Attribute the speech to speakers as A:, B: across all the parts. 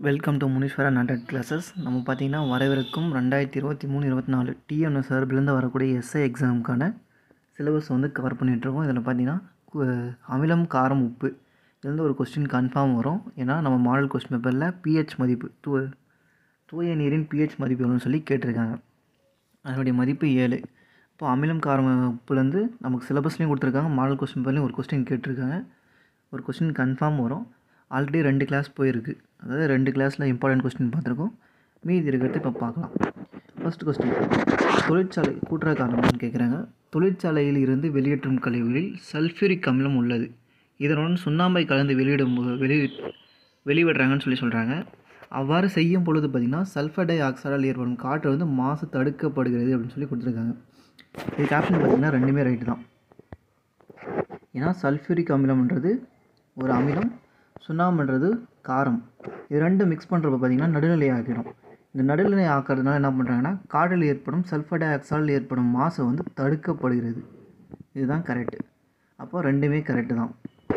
A: welcome to Muneeswara noted classes நம்ம பார்த்தீங்கன்னா வரவிருக்கும் ரெண்டாயிரத்தி இருபத்தி மூணு இருபத்தி நாலு டிஎன்எஸ் சார்பிலேருந்து வரக்கூடிய எஸ்ஐ எக்ஸாமுக்கான சிலபஸ் வந்து கவர் பண்ணிகிட்ருக்கோம் இதில் பார்த்தீங்கன்னா கு- அமிலம் காரம் உப்பு இதுலேருந்து ஒரு கொஸ்டின் கன்ஃபார்ம் வரும் ஏன்னா நம்ம மாடல் கொஸ்டின் பேப்பரில் பிஹெச் மதிப்பு தூ தூய நீரின் பிஹெச் மதிப்பு எவ்வளோன்னு சொல்லி கேட்டிருக்காங்க அதனுடைய மதிப்பு ஏழு இப்போ அமிலம் காரம் உப்புலேருந்து நமக்கு சிலபஸ்லேயும் கொடுத்துருக்காங்க மாடல் கொஸ்டின் பேப்பர்லேயும் ஒரு கொஸ்டின் கேட்டிருக்காங்க ஒரு கொஸ்டின் கன்ஃபார்ம் வரும் ஆல்ரெடி ரெண்டு கிளாஸ் போயிருக்கு அதாவது ரெண்டு கிளாஸில் இம்பார்ட்டன்ட் கொஸ்டின் பார்த்துருக்கோம் மீதி இருக்கிறது இப்போ பார்க்கலாம் ஃபர்ஸ்ட் கொஸ்டின் தொழிற்சாலை கூட்டுற காரணம்னு கேட்குறாங்க தொழிற்சாலையில் இருந்து வெளியேற்றும் கழிவுகளில் சல்ஃபியூரிக் அமிலம் உள்ளது இதனுடன் சுண்ணாம்பை கலந்து வெளியிடும் போ- வெளி வெளிவிடுறாங்கன்னு சொல்லி சொல்கிறாங்க அவ்வாறு செய்யும் பொழுது பார்த்திங்கன்னா சல்ஃபர் டை ஆக்சைடால் ஏற்படும் காற்று வந்து மாசு தடுக்கப்படுகிறது அப்படின்னு சொல்லி கொடுத்துருக்காங்க இதுக்கு ஆப்ஷன் பார்த்திங்கன்னா ரெண்டுமே ரைட்டு தான் ஏன்னா சல்ஃபியூரிக் அமிலம்ன்றது ஒரு அமிலம் சுண்ணாம்புன்றது காரம் இது ரெண்டும் மிக்ஸ் பண்ணுறப்ப பார்த்திங்கன்னா நடுநிலை ஆக்கிடும் இந்த நடுநிலை ஆக்கிறதுனால என்ன பண்ணுறாங்கன்னா காற்றில் ஏற்படும் சல்ஃபர் டை ஆக்சைடில் ஏற்படும் மாசு வந்து தடுக்கப்படுகிறது இதுதான் கரெக்டு அப்போ ரெண்டுமே கரெக்டு தான்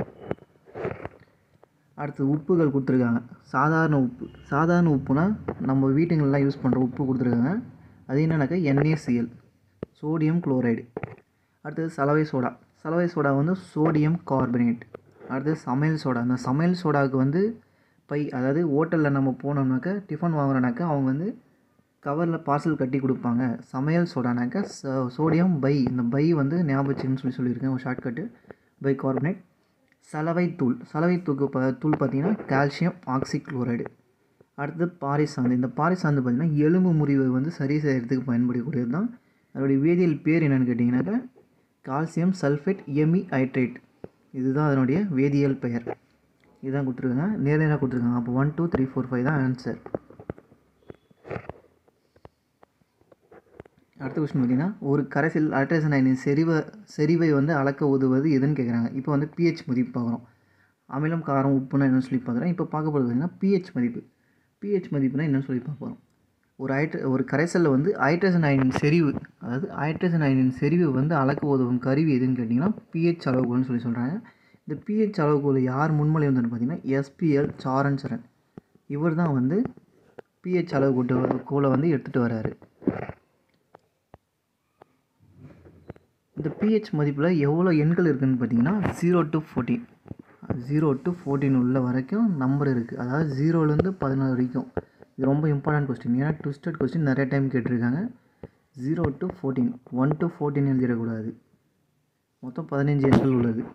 A: அடுத்து உப்புகள் கொடுத்துருக்காங்க சாதாரண உப்பு சாதாரண உப்புனா நம்ம வீட்டுங்களெலாம் யூஸ் பண்ணுற உப்பு கொடுத்துருக்காங்க அது என்னன்னாக்கா NaCl சோடியம் குளோரைடு அடுத்தது சலவை சோடா சலவை சோடா வந்து சோடியம் கார்பனேட் அடுத்தது சமையல் சோடா அந்த சமையல் சோடாவுக்கு வந்து பை அதாவது ஹோட்டலில் நம்ம போனோம்னாக்கா டிஃபன் வாங்குறோம்னாக்கா அவங்க வந்து கவரில் பார்சல் கட்டி கொடுப்பாங்க சமையல் சோடானாக்கா ச- சோடியம் பை இந்த பை வந்து ஞாபகம் வச்சுக்கணும்னு சொல்லி சொல்லியிருக்கேன் ஒரு ஷார்ட்கட்டு பை கார்பனேட் சலவை தூள் சலவை தூக்கு ப தூள் பார்த்தீங்கன்னா கால்சியம் ஆக்சிக்ளோரைடு அடுத்தது பாரிசாந்து இந்த பாரிசாந்து பார்த்திங்கன்னா எலும்பு முறிவை வந்து சரி செய்கிறதுக்கு பயன்படக்கூடியது தான் அதனுடைய வேதியியல் பேர் என்னென்னு கேட்டிங்கனாக்கா கால்சியம் சல்ஃபேட் எமி ஹைட்ரேட் இதுதான் அதனுடைய வேதியியல் பெயர் இதுதான் கொடுத்துருக்காங்க நேர நேராக கொடுத்துருக்காங்க அப்போ one two three four five தான் ஆன்சர் அடுத்த கொஸ்டின் பார்த்தீங்கன்னா ஒரு கரைசல் அல்ட்ரேசன் அயனின் செறிவை செறிவை வந்து அளக்க உதவுவது எதுன்னு கேட்குறாங்க இப்போ வந்து பிஹெச் மதிப்பு பார்க்குறோம் அமிலம் காரம் உப்புனா என்னன்னு சொல்லி பார்க்குறோம் இப்போ பார்க்க போகிறது பார்த்தீங்கன்னா பிஹெச் மதிப்பு பிஹெச் மதிப்புனா என்னன்னு சொல்லி பார்ப்போம் ஒரு ஹைட்ர ஒரு கரைசலில் வந்து ஹைட்ரஜன் அயனின் செறிவு அதாவது ஹைட்ரஜன் அயனின் செறிவு வந்து அளக்க உதவும் கருவி எதுன்னு கேட்டிங்கன்னா பிஹெச் அளவுகோல்னு சொல்லி சொல்கிறாங்க இந்த பிஹெச் அளவுகோல் யார் முன்மொழி வந்தான்னு பார்த்தீங்கன்னா எஸ்பிஎல் சாரன் சரண் இவர் தான் வந்து பிஹெச் அளவுகோட்டு கோலை வந்து எடுத்துகிட்டு வராரு இந்த பிஹெச் மதிப்பில் எவ்வளோ எண்கள் இருக்குதுன்னு பார்த்தீங்கன்னா zero to fourteen zero to fourteen உள்ள வரைக்கும் நம்பர் இருக்குது அதாவது ஜீரோலேருந்து பதினாறு வரைக்கும் இது ரொம்ப இம்பார்ட்டன்ட் கொஸ்டின் ஏன்னா ட்விஸ்டட் கொஸ்டின் நிறைய டைம் கேட்டிருக்காங்க zero to fourteen one to fourteen எழுதிடக்கூடாது மொத்தம் பதினஞ்சு எண்கள் உள்ளது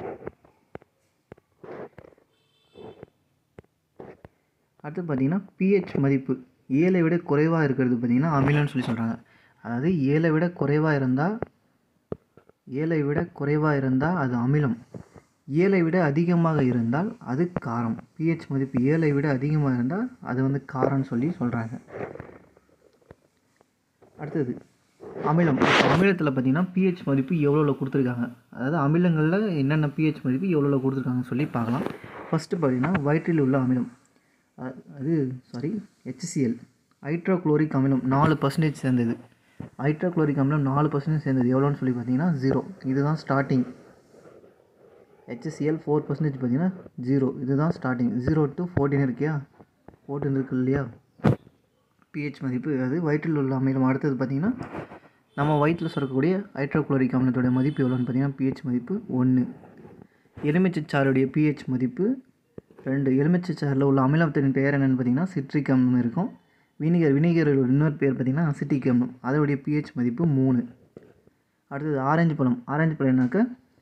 A: அடுத்து பார்த்தீங்கன்னா பிஹெச் மதிப்பு ஏழை விட குறைவாக இருக்கிறது பார்த்தீங்கன்னா அமிலம்னு சொல்லி சொல்கிறாங்க அதாவது ஏழை விட குறைவாக இருந்தால் ஏழை விட குறைவாக இருந்தால் அது அமிலம் ஏழை விட அதிகமாக இருந்தால் அது காரம் பிஹெச் மதிப்பு ஏழை விட அதிகமாக இருந்தால் அது வந்து காரம்னு சொல்லி சொல்கிறாங்க அடுத்தது அமிலம் இப்போ அமிலத்தில் பார்த்தீங்கன்னா பிஹெச் மதிப்பு எவ்வளோ கொடுத்துருக்காங்க அதாவது அமிலங்களில் என்னென்ன பிஹெச் மதிப்பு எவ்வளோ கொடுத்துருக்காங்கன்னு சொல்லி பார்க்கலாம் ஃபஸ்ட்டு பார்த்தீங்கன்னா வயிற்றில் உள்ள அமிலம் அ- அது சாரி HCl ஹைட்ரோக்ளோரிக் அமிலம் நாலு பர்சன்டேஜ் சேர்ந்தது ஹைட்ரோக்ளோரிக் அமிலம் நாலு பர்சன்டேஜ் சேர்ந்தது எவ்வளோன்னு சொல்லி பார்த்தீங்கன்னா ஜீரோ இதுதான் ஸ்டார்டிங் HCl ஃபோர் பர்சன்டேஜ் பார்த்தீங்கன்னா ஜீரோ இதுதான் ஸ்டார்டிங் ஜீரோ டு ஃபோர்டீன் இருக்கியா ஃபோர்டீன் இருக்கு இல்லையா பிஹெச் மதிப்பு அது வயிற்றில் உள்ள அமிலம் அடுத்தது பார்த்தீங்கன்னா நம்ம வயிற்றில் சுரக்கக்கூடிய ஹைட்ரோக்ளோரிக் அமிலத்தோட மதிப்பு எவ்வளோன்னு பார்த்தீங்கன்னா பிஹெச் மதிப்பு ஒன்று எலுமிச்சைச்சாறுடைய பிஹெச் மதிப்பு ரெண்டு எலுமிச்சைச்சாறில் உள்ள அமிலத்தின் பெயர் என்னென்னு பார்த்தீங்கன்னா சிட்ரிக் அமிலம் இருக்கும் வினிகர் வினிகரோட இன்னொரு பேர் பார்த்தீங்கன்னா அசிட்டிக் அமிலம் அதோடைய பிஹெச் மதிப்பு மூணு அடுத்தது ஆரஞ்சு பழம் ஆரஞ்சு பழம் என்னக்கா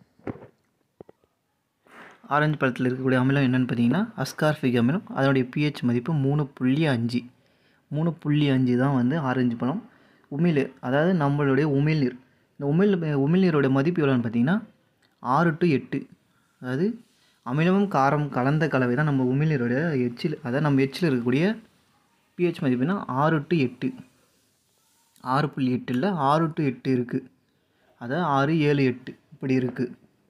A: ஆரஞ்சு பழத்தில் இருக்கக்கூடிய அமிலம் என்னென்னு பார்த்தீங்கன்னா அஸ்கார்பிக் அமிலம் அதனுடைய பிஹெச் மதிப்பு மூணு புள்ளி அஞ்சு மூணு புள்ளி அஞ்சு தான் வந்து ஆரஞ்சு பழம் உமிழ்நீர் அதாவது நம்மளுடைய உமிழ்நீர் இந்த உமிழ் உமிழ்நீரோட மதிப்பு எவ்வளோன்னு பார்த்தீங்கன்னா ஆறு டு எட்டு அதாவது அமிலமும் காரம் கலந்த கலவை தான் நம்ம உமிழ்நீரோட எச்சில் அதாவது நம்ம எச்சில் இருக்கக்கூடிய பிஹெச் மதிப்புனா ஆறு டு எட்டு ஆறு புள்ளி எட்டு இல்லை ஆறு டு எட்டு இருக்குது அதாவது ஆறு ஏழு எட்டு இப்படி இருக்குது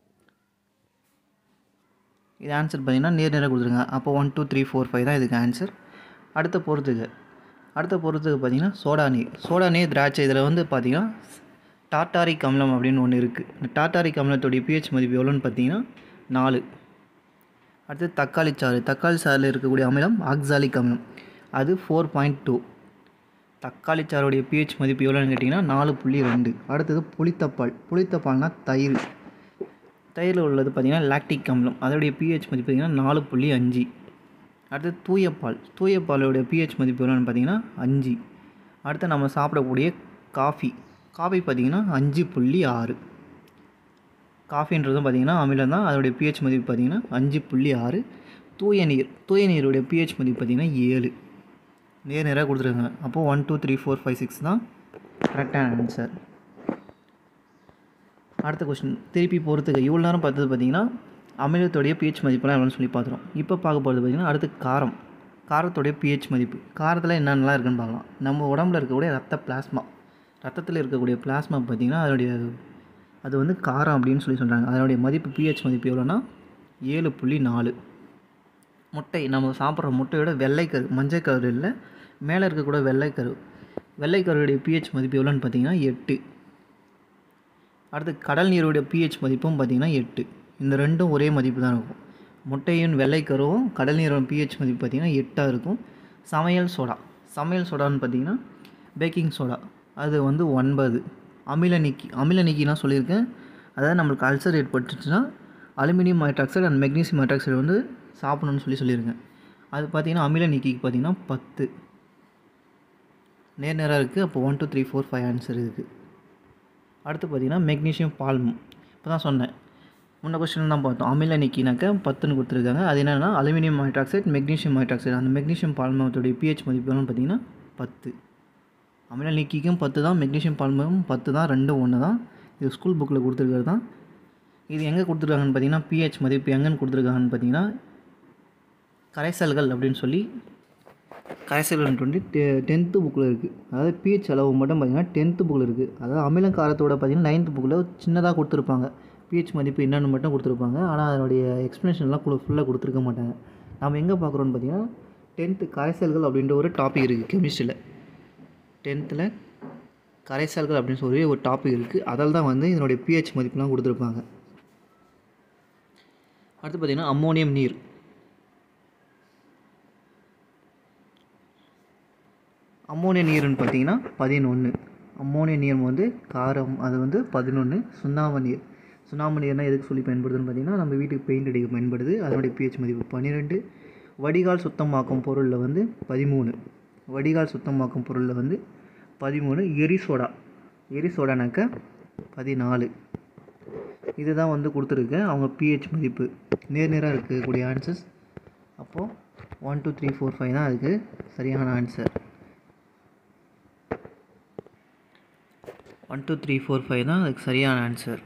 A: இது ஆன்சர் பார்த்தீங்கன்னா நேர் நேராக கொடுத்துருங்க அப்போ one two three four five தான் இதுக்கு ஆன்சர் அடுத்த பொறுத்துக்கு அடுத்த பொறுத்துக்கு பார்த்தீங்கன்னா சோடா நீர் சோடா நீர் திராட்சை இதில் வந்து பார்த்தீங்கன்னா டாட்டாரிக் அமிலம் அப்படின்னு ஒன்று இருக்குது இந்த டாட்டாரிக் அமிலத்தோடைய பிஹெச் மதிப்பு எவ்வளோன்னு பார்த்தீங்கன்னா நாலு அடுத்து தக்காளி சாறு தக்காளி சாறில் இருக்கக்கூடிய அமிலம் ஆக்சாலிக் அமிலம் அது ஃபோர் பாயிண்ட் டூ தக்காளி சாறுடைய பிஹெச் மதிப்பு எவ்வளோன்னு கேட்டிங்கன்னா நாலு புள்ளி ரெண்டு அடுத்தது புளித்தப்பால் புளித்தப்பால்னா தயிர் தயிரில் உள்ளது பார்த்திங்கன்னா லாக்டிக் அமிலம் அதோடைய பிஹெச் மதிப்பு பார்த்திங்கன்னா நாலு புள்ளி அஞ்சு அடுத்து தூயப்பால் தூயப்பாலோடைய பிஹெச் மதிப்பு எவ்வளோன்னு பார்த்தீங்கன்னா அஞ்சு அடுத்து நம்ம சாப்பிடக்கூடிய காஃபி காஃபி பார்த்திங்கன்னா அஞ்சு புள்ளி ஆறு காஃபின்றதும் பார்த்திங்கன்னா அமிலம் தான் அதோடைய பிஹெச் மதிப்பு பார்த்திங்கன்னா அஞ்சு புள்ளி ஆறு தூய நீர் தூய நீருடைய பிஹெச் மதிப்பு பார்த்திங்கன்னா ஏழு நேர் நேராக கொடுத்துருக்காங்க அப்போது one two three four five six தான் கரெக்டான ஆன்சர் அடுத்த கொஸ்டின் திருப்பி பொறுத்துக்க இவ்வளோ நேரம் பார்த்தது பார்த்திங்கன்னா அமிலத்துடைய பிஹெச் மதிப்பெல்லாம் எவ்வளோன்னு சொல்லி பார்த்துரும் இப்போ பார்க்க போகிறது பார்த்திங்கன்னா அடுத்து காரம் காரத்துடைய பிஹெச் மதிப்பு காரத்தில் என்னென்னலாம் இருக்குன்னு பார்க்கலாம் நம்ம உடம்புல இருக்கக்கூடிய ரத்த பிளாஸ்மா ரத்தத்தில் இருக்கக்கூடிய பிளாஸ்மா பார்த்திங்கன்னா அதனுடைய அது வந்து காரம் அப்படின்னு சொல்லி சொல்கிறாங்க அதனுடைய மதிப்பு பிஹெச் மதிப்பு எவ்வளோன்னா ஏழு புள்ளி நாலு முட்டை நம்ம சாப்பிட்ற முட்டையோட வெள்ளைக்கரு மஞ்சக்கரு இல்லை மேலே இருக்கக்கூட வெள்ளைக்கரு வெள்ளைக்கருடைய பிஹெச் மதிப்பு எவ்வளோன்னு பார்த்தீங்கன்னா எட்டு அடுத்து கடல் நீருடைய பிஹெச் மதிப்பும் பார்த்திங்கன்னா எட்டு இந்த ரெண்டும் ஒரே மதிப்பு தான் இருக்கும் முட்டையின் வெள்ளைக்கருவும் கடல் நீரோட பிஹெச் மதிப்பு பார்த்திங்கன்னா எட்டாக இருக்கும் சமையல் சோடா சமையல் சோடான்னு பார்த்திங்கன்னா பேக்கிங் சோடா அது வந்து ஒன்பது அமில நீக்கி அமில நீக்கினா சொல்லியிருக்கேன் அதாவது நம்மளுக்கு அல்சர் ஏற்பட்டுச்சுன்னா aluminium hydroxide and magnesium hydroxide வந்து சாப்பிடணும்னு சொல்லி சொல்லியிருக்கேன் அது பார்த்திங்கன்னா அமில நீக்கிக்கு பார்த்திங்கன்னா பத்து நேர் நேராக இருக்குது அப்போ one two three four five answer இருக்குது அடுத்து பார்த்திங்கன்னா மெக்னீஷியம் பால்மம் இப்போ தான் சொன்னேன் முன்ன கொஸ்டின் தான் பார்த்தோம் அமில நீக்கினாக்க பத்துன்னு கொடுத்துருக்காங்க அது என்னென்னா அலுமினியம் ஹைட்ராக்சைடு மெக்னீஷியம் ஹைட்ராக்சைடு அந்த மெக்னீஷியம் பால்மத்துடைய பிஹெச் மதிப்பு எவ்வளோன்னு பார்த்தீங்கன்னா பத்து அமில நீக்கிக்கும் பத்து தான் மெக்னீஷியம் பால்மமும் பத்து தான் ரெண்டும் ஒன்று தான் இது ஸ்கூல் புக்கில் கொடுத்துருக்கிறது தான் இது எங்கே கொடுத்துருக்காங்கன்னு பார்த்தீங்கன்னா பிஹெச் மதிப்பு எங்கேன்னு கொடுத்துருக்காங்கன்னு பார்த்தீங்கன்னா கரைசல்கள் அப்படின்னு சொல்லி கரைசல்கள் டுவெண்ட்டி டெ டென்த்து புக்கில் இருக்குது அதாவது பிஹெச் அளவு மட்டும் பார்த்தீங்கன்னா டென்த்து புக்கில் இருக்குது அதாவது அமிலம் காரத்தோட பார்த்தீங்கன்னா நைன்த்து புக்கில் சின்னதாக கொடுத்துருப்பாங்க பிஹெச் மதிப்பு என்னென்னு மட்டும் கொடுத்துருப்பாங்க ஆனால் அதனுடைய எக்ஸ்ப்ளனேஷன்லாம் கூட ஃபுல்லாக கொடுத்துருக்க மாட்டாங்க நம்ம எங்கே பார்க்குறோன்னு பார்த்தீங்கன்னா டென்த்து கரைசல்கள் அப்படின்ற ஒரு டாபிக் இருக்குது கெமிஸ்ட்ரியில் டென்த்தில் கரைசல்கள் அப்படின்னு சொல்லி ஒரு டாபிக் இருக்குது அதில் தான் வந்து இதனுடைய பிஹெச் மதிப்புலாம் கொடுத்துருப்பாங்க அடுத்து பார்த்திங்கன்னா அம்மோனியம் நீர் அம்மோனிய நீர்னு பார்த்தீங்கன்னா பதினொன்று அம்மோனிய நீர் வந்து காரம் அது வந்து பதினொன்று சுண்ணாம்பு நீர் சுண்ணாம்பு நீர்னால் எதுக்கு சொல்லி பயன்படுதுன்னு பார்த்தீங்கன்னா நம்ம வீட்டுக்கு பெயிண்ட் அடிக்க பயன்படுது அதனுடைய பிஹெச் மதிப்பு பன்னிரெண்டு வடிகால் சுத்தமாக்கும் பொருளில் வந்து பதிமூணு வடிகால் சுத்தமாக்கும் பொருளில் வந்து பதிமூணு எரிசோடா எரிசோடானாக்க பதினாலு இதுதான் வந்து கொடுத்துருக்கேன் அவங்க பிஹெச் மதிப்பு நேர் நேராக இருக்கக்கூடிய ஆன்சர்ஸ் அப்போது one two three four five தான் அதுக்கு சரியான answer one two three four five தான் அதுக்கு சரியான ஆன்சர்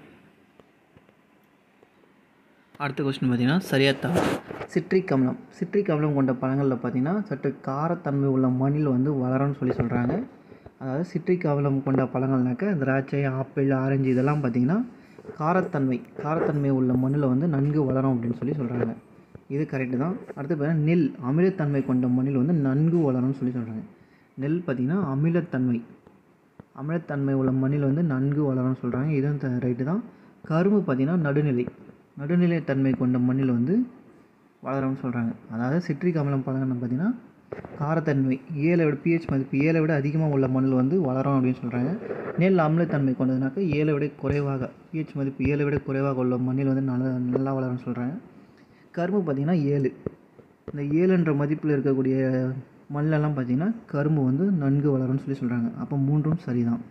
A: அடுத்த கொஸ்டின் பார்த்தீங்கன்னா சரியா தவறு சிட்ரிக் அமிலம் சிட்ரிக் அமிலம் கொண்ட பழங்களில் பார்த்தீங்கன்னா சற்று காரத்தன்மை உள்ள மண்ணில் வந்து வளரும்னு சொல்லி சொல்கிறாங்க அதாவது சிட்ரிக் அமிலம் கொண்ட பழங்கள்னாக்க திராட்சை ஆப்பிள் ஆரஞ்சு இதெல்லாம் பார்த்திங்கன்னா காரத்தன்மை காரத்தன்மை உள்ள மண்ணில் வந்து நன்கு வளரும் அப்படின்னு சொல்லி சொல்கிறாங்க இது கரெக்டு தான் அடுத்து பார்த்தீங்கன்னா நெல் அமிலத்தன்மை கொண்ட மண்ணில் வந்து நன்கு வளரும்னு சொல்லி சொல்கிறாங்க நெல் பார்த்திங்கன்னா அமிலத்தன்மை அமிலத்தன்மை உள்ள மண்ணில் வந்து நன்கு வளரும்னு சொல்கிறாங்க இதுவும் ரைட்டு தான் கரும்பு பார்த்திங்கன்னா நடுநிலை நடுநிலை தன்மை கொண்ட மண்ணில் வந்து வளரும்னு சொல்கிறாங்க அதாவது சிட்ரிக் அமிலம் பழங்கள் பார்த்திங்கன்னா காரத்தன்மை ஏழை விட பிஹெச் மதிப்பு ஏழை விட அதிகமாக உள்ள மண்ணில் வந்து வளரும் அப்படின்னு சொல்கிறாங்க நெல் அமிலத்தன்மை கொண்டதுனாக்க ஏழை விட குறைவாக பிஹெச் மதிப்பு ஏழை விட குறைவாக உள்ள மண்ணில் வந்து நல்லா நல்லா வளரும்னு சொல்கிறாங்க கரும்பு பார்த்திங்கன்னா ஏழு இந்த ஏழுன்ற மதிப்பில் இருக்கக்கூடிய மண்ணெல்லாம் பார்த்திங்கன்னா கரும்பு வந்து நன்கு வளரும்னு சொல்லி சொல்கிறாங்க அப்போ மூன்றும் சரிதான்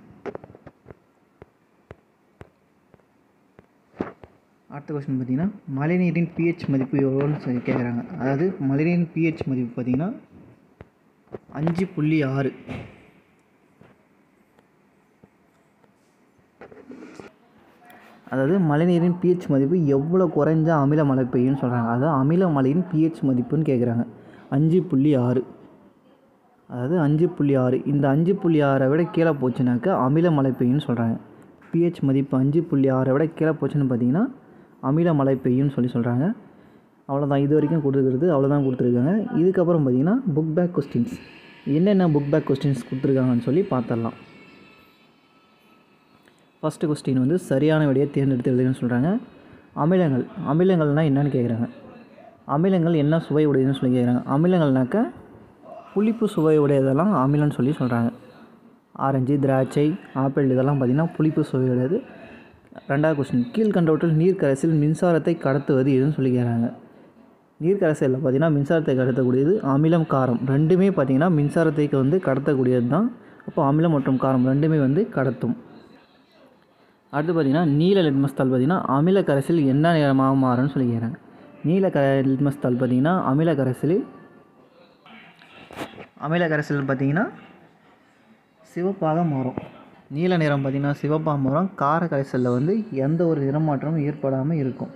A: அடுத்த கொஸ்டின் பார்த்தீங்கன்னா மழைநீரின் பிஹெச் மதிப்பு எவ்வளோன்னு சொல்லி கேட்குறாங்க அதாவது மழைநீரின் பிஹெச் மதிப்பு பார்த்தீங்கன்னா அஞ்சு புள்ளி ஆறு அதாவது மழைநீரின் பிஹெச் மதிப்பு எவ்வளோ குறைஞ்சா அமில மழை பெய்யும்னு சொல்கிறாங்க அதாவது அமில மழையின் பிஹெச் மதிப்புன்னு கேட்குறாங்க அஞ்சு புள்ளி ஆறு அதாவது அஞ்சு புள்ளி ஆறு இந்த அஞ்சு புள்ளி ஆறை விட கீழே போச்சுனாக்கா அமில மழை பெய்யும்னு சொல்கிறாங்க பிஹெச் மதிப்பு அஞ்சு புள்ளி ஆறை விட கீழே போச்சுன்னு பார்த்தீங்கன்னா அமில மழை பெய்யும்னு சொல்லி சொல்கிறாங்க அவ்வளோதான் இது வரைக்கும் கொடுத்துருக்கிறது அவ்வளோதான் கொடுத்துருக்காங்க இதுக்கப்புறம் பார்த்தீங்கன்னா புக் பேக் கொஸ்டின்ஸ் என்னென்ன புக் பேக் கொஸ்டின்ஸ் கொடுத்துருக்காங்கன்னு சொல்லி பார்த்துடலாம் ஃபஸ்ட்டு கொஸ்டின் வந்து சரியான விடையை தேர்ந்தெடுத்து எழுதுங்கன்னு சொல்கிறாங்க அமிலங்கள் அமிலங்கள்னால் என்னென்னு கேட்குறாங்க அமிலங்கள் என்ன சுவை உடையதுன்னு சொல்லி கேட்குறாங்க அமிலங்கள்னாக்க புளிப்பு சுவை உடையதெல்லாம் அமிலம்னு சொல்லி சொல்கிறாங்க ஆரஞ்சு திராட்சை ஆப்பிள் இதெல்லாம் பார்த்திங்கன்னா புளிப்பு சுவை உடையது ரெண்டாவது கொஸ்டின் கீழ்கண்டவற்றில் நீர் கரைசல் மின்சாரத்தை கடத்துவது எதுன்னு சொல்லி கேட்குறாங்க நீர் கரைசலில் பார்த்திங்கன்னா மின்சாரத்தை கடத்தக்கூடியது அமிலம் காரம் ரெண்டுமே பார்த்திங்கன்னா மின்சாரத்தை வந்து கடத்தக்கூடியது தான் அப்போ அமிலம் மற்றும் காரம் ரெண்டுமே வந்து கடத்தும் அடுத்து பார்த்திங்கன்னா நீல லிட்மஸ் தாள் பார்த்திங்கன்னா அமில கரைசல் என்ன நிறமாக மாறும்னு சொல்லி கேட்குறாங்க நீல க லிட்மஸ் தாள் பார்த்திங்கன்னா அமில கரைசல் அமில கரைசல் பார்த்திங்கன்னா சிவப்பாக மாறும் நீல நிறம் பார்த்திங்கன்னா சிவப்பாக மாறும் கார கரைசலில் வந்து எந்த ஒரு நிறமாற்றமும் ஏற்படாமல் இருக்கும்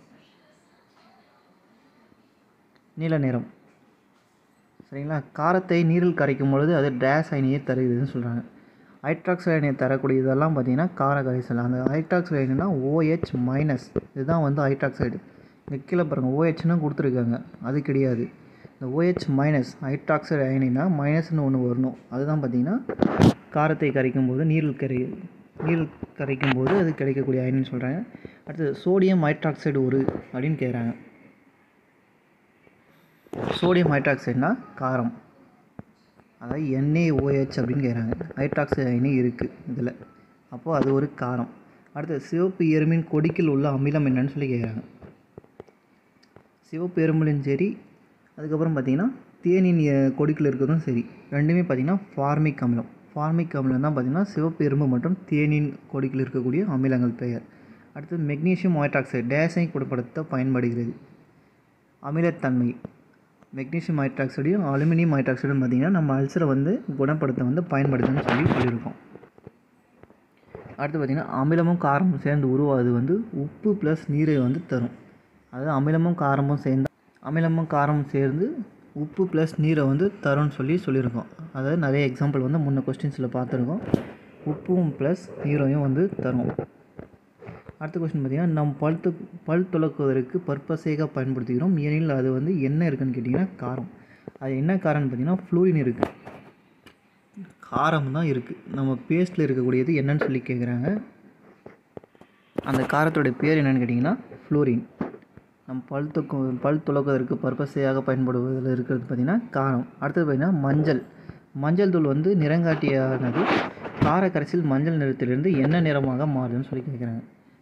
A: நீல நிறம் சரிங்களா காரத்தை நீரில் கரைக்கும் பொழுது அது டேஸ் அயனியை தருகிறதுன்னு சொல்கிறாங்க ஹைட்ராக்சைடு அயனியை தரக்கூடிய இதெல்லாம் பார்த்திங்கன்னா கார கரைசல் அந்த ஹைட்ராக்சைடு அயனினா ஓஹெச் மைனஸ் இதுதான் வந்து ஹைட்ராக்சைடு இங்கே கீழே பாருங்கள் ஓஹெச்னு கொடுத்துருக்காங்க அது கிடையாது இந்த ஓஹெச் மைனஸ் ஹைட்ராக்சைடு அயனினா மைனஸ்னு ஒன்று வரணும் அதுதான் பார்த்திங்கன்னா காரத்தை கரைக்கும் போது நீரில் கரை நீரில் கரைக்கும் போது அது கிடைக்கக்கூடிய அயனின்னு சொல்கிறாங்க அடுத்தது சோடியம் ஹைட்ராக்சைடு ஒரு அப்படின்னு கேட்குறாங்க சோடியம் ஹைட்ராக்சைடுனா காரம் அதாவது என்ஏஓஹெச் அப்படின்னு கேட்குறாங்க ஹைட்ராக்சைடு அயனி இருக்குது இதில் அப்போது அது ஒரு காரம் அடுத்து சிவப்பு எறும்பின் கொடிக்கில் உள்ள அமிலம் என்னன்னு சொல்லி கேட்குறாங்க சிவப்பு எறும்புலையும் சரி அதுக்கப்புறம் பார்த்திங்கன்னா தேனின் எ- கொடிக்கில் இருக்கிறதும் சரி ரெண்டுமே பார்த்திங்கன்னா ஃபார்மிக் அமிலம் ஃபார்மிக் அமிலம் தான் பார்த்திங்கன்னா சிவப்பு எறும்பு மற்றும் தேனின் கொடிக்கில் இருக்கக்கூடிய அமிலங்கள் பெயர் அடுத்து மெக்னீசியம் ஹைட்ராக்சைடு டேஸை குணப்படுத்த பயன்படுகிறது அமிலத்தன்மை மெக்னீசியம் ஹைட்ராக்சைடையும் அலுமினியம் ஹைட்ராக்சைடும் பார்த்திங்கன்னா நம்ம அல்சரை வந்து குணப்படுத்த வந்து பயன்படுதுன்னு சொல்லி சொல்லியிருக்கோம் அடுத்து பார்த்திங்கன்னா அமிலமும் காரமும் சேர்ந்து உருவாவது வந்து உப்பு ப்ளஸ் நீரை வந்து தரும் அதாவது அமிலமும் காரமும் சேர்ந்து அமிலமும் காரமும் சேர்ந்து உப்பு ப்ளஸ் நீரை வந்து தரும்னு சொல்லி சொல்லியிருக்கோம் அதாவது நிறைய எக்ஸாம்பிள் வந்து முன்ன கொஸ்டின்ஸில் பார்த்துருக்கோம் உப்பும் ப்ளஸ் நீரையும் வந்து தரும் அடுத்த கொஸ்டின் பார்த்தீங்கன்னா நம் பல் து பல் துலக்குவதற்கு பர்பஸேக பயன்படுத்துகிறோம் ஏனெனில் அது வந்து என்ன இருக்குன்னு கேட்டிங்கன்னா காரம் அது என்ன காரம்னு பார்த்தீங்கன்னா ஃப்ளூரின் இருக்குது காரம் தான் இருக்குது நம்ம பேஸ்ட்டில் இருக்கக்கூடியது என்னன்னு சொல்லி கேட்குறாங்க அந்த காரத்தோட பேர் என்னன்னு கேட்டிங்கன்னா ஃப்ளூரின் நம் பல் துக்கு பல் துலக்குவதற்கு பர்பஸையாக பயன்படுவதில் இருக்கிறது பார்த்திங்கன்னா காரம் அடுத்தது பார்த்திங்கன்னா மஞ்சள் மஞ்சள் தூள் வந்து நிறங்காட்டியானது கார கரைசல் மஞ்சள் நிறத்திலிருந்து என்ன நிறமாக மாறுதுன்னு சொல்லி கேட்குறாங்க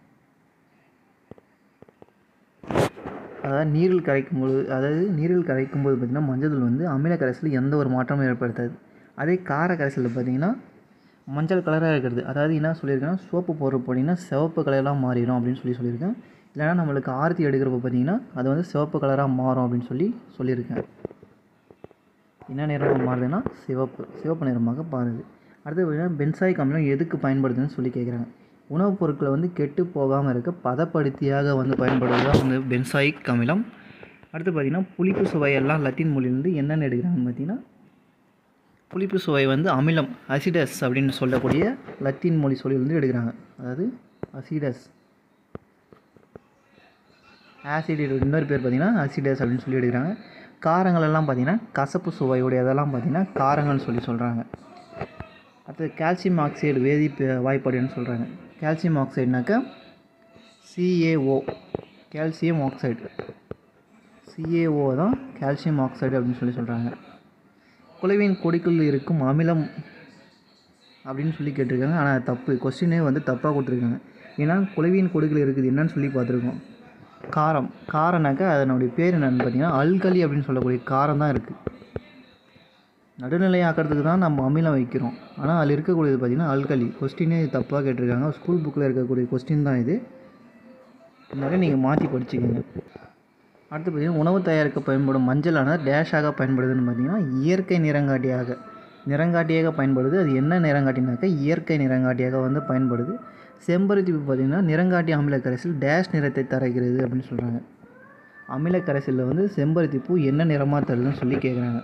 A: அதாவது நீரில் கரைக்கும் பொழுது அதாவது நீரில் கரைக்கும் போது பார்த்திங்கன்னா மஞ்சள் தூள் வந்து அமில கரைசல் எந்த ஒரு மாற்றமும் ஏற்படுத்தாது அதே கார கரைசலில் பார்த்திங்கன்னா மஞ்சள் கலராக இருக்கிறது அதாவது என்ன சொல்லியிருக்கேன்னா சோப்பு போடுற போட்டிங்கன்னா சிவப்பு கலராக மாறிடும் அப்படின்னு சொல்லி சொல்லியிருக்கேன் இல்லைனா நம்மளுக்கு ஆரத்தி எடுக்கிறப்ப பார்த்திங்கன்னா அது வந்து சிவப்பு கலராக மாறும் அப்படின்னு சொல்லி சொல்லியிருக்கேன் என்ன நிறமாக மாறுதுன்னா சிவப்பு சிவப்பு நிறமாக மாறுது அடுத்து பார்த்தீங்கன்னா பென்சாயிக் அமிலம் எதுக்கு பயன்படுதுன்னு சொல்லி கேட்குறாங்க உணவுப் பொருட்களை வந்து கெட்டு போகாமல் இருக்க பதப்படுத்தியாக வந்து பயன்படுவது தான் வந்து பென்சாயிக் அமிலம் அடுத்து பார்த்திங்கன்னா புளிப்பு சுவையெல்லாம் லத்தீன் மொழியிலேருந்து என்னென்ன எடுக்கிறாங்கன்னு பார்த்தீங்கன்னா புளிப்பு சுவை வந்து அமிலம் அசிடஸ் அப்படின்னு சொல்லக்கூடிய லத்தீன் மொழி சொல்லியிலிருந்து எடுக்கிறாங்க அதாவது அசிடஸ் ஆசிட் இன்னொரு பேர் பார்த்தீங்கன்னா அசிடஸ் அப்படின்னு சொல்லி எடுக்கிறாங்க காரங்கள் எல்லாம் பார்த்தீங்கன்னா கசப்பு சுவையுடைய அதெல்லாம் பார்த்தீங்கன்னா காரங்கள்னு சொல்லி சொல்கிறாங்க அடுத்தது கால்சியம் ஆக்சைடு வேதி ப- வாய்ப்பாடுன்னு சொல்கிறாங்க கால்சியம் ஆக்சைடுனாக்கா சிஏஓ கால்சியம் ஆக்சைடு சிஏஓ தான் கால்சியம் ஆக்சைடு அப்படின்னு சொல்லி சொல்கிறாங்க குலைவின் கொடிக்குள் இருக்கும் அமிலம் அப்படின்னு சொல்லி கேட்டிருக்காங்க ஆனால் அது தப்பு கொஸ்டினே வந்து தப்பாக கொடுத்துருக்காங்க ஏன்னா குலைவின் கொடிகள் இருக்குது என்னன்னு சொல்லி பார்த்துருக்கோம் காரம் காரம்னாக்கா அதனுடைய பேர் என்னன்னு பார்த்தீங்கன்னா அல்கலி அப்படின்னு சொல்லக்கூடிய காரம் தான் இருக்குது நடுநிலை ஆக்கிறதுக்கு தான் நம்ம அமிலம் வைக்கிறோம் ஆனால் அதில் இருக்கக்கூடியது பார்த்திங்கன்னா அல்கலி கொஸ்டினே தப்பாக கேட்டிருக்காங்க ஸ்கூல் புக்கில் இருக்கக்கூடிய கொஸ்டின் தான் இது நிறைய நீங்கள் மாற்றி படிச்சுக்கோங்க அடுத்து பார்த்திங்கன்னா உணவு தயாரிக்க பயன்படும் மஞ்சளானது டேஷாக பயன்படுதுன்னு பார்த்தீங்கன்னா இயற்கை நிறங்காட்டியாக நிறங்காட்டியாக பயன்படுது அது என்ன நிறங்காட்டினாக்கா இயற்கை நிறங்காட்டியாக வந்து பயன்படுது செம்பருத்தி பூ பார்த்திங்கன்னா நிறங்காட்டி அமில கரைசல் டேஷ் நிறத்தை தருகிறது அப்படின்னு சொல்கிறாங்க அமில கரைசலில் வந்து செம்பருத்தி பூ என்ன நிறமாக தருதுன்னு சொல்லி கேட்குறாங்க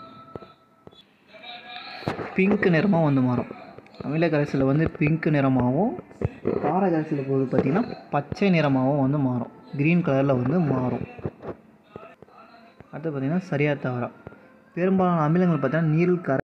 A: பிங்க் நிறமாக வந்து மாறும் அமில கரைசலில் வந்து பிங்க் நிறமாகவும் கார கரைசலில் போது பார்த்திங்கன்னா பச்சை நிறமாகவும் வந்து மாறும் க்ரீன் கலரில் வந்து மாறும் அடுத்து பார்த்திங்கன்னா சரியாக தவறா பெரும்பாலான அமிலங்கள் பார்த்தீங்கன்னா நீரில் கரை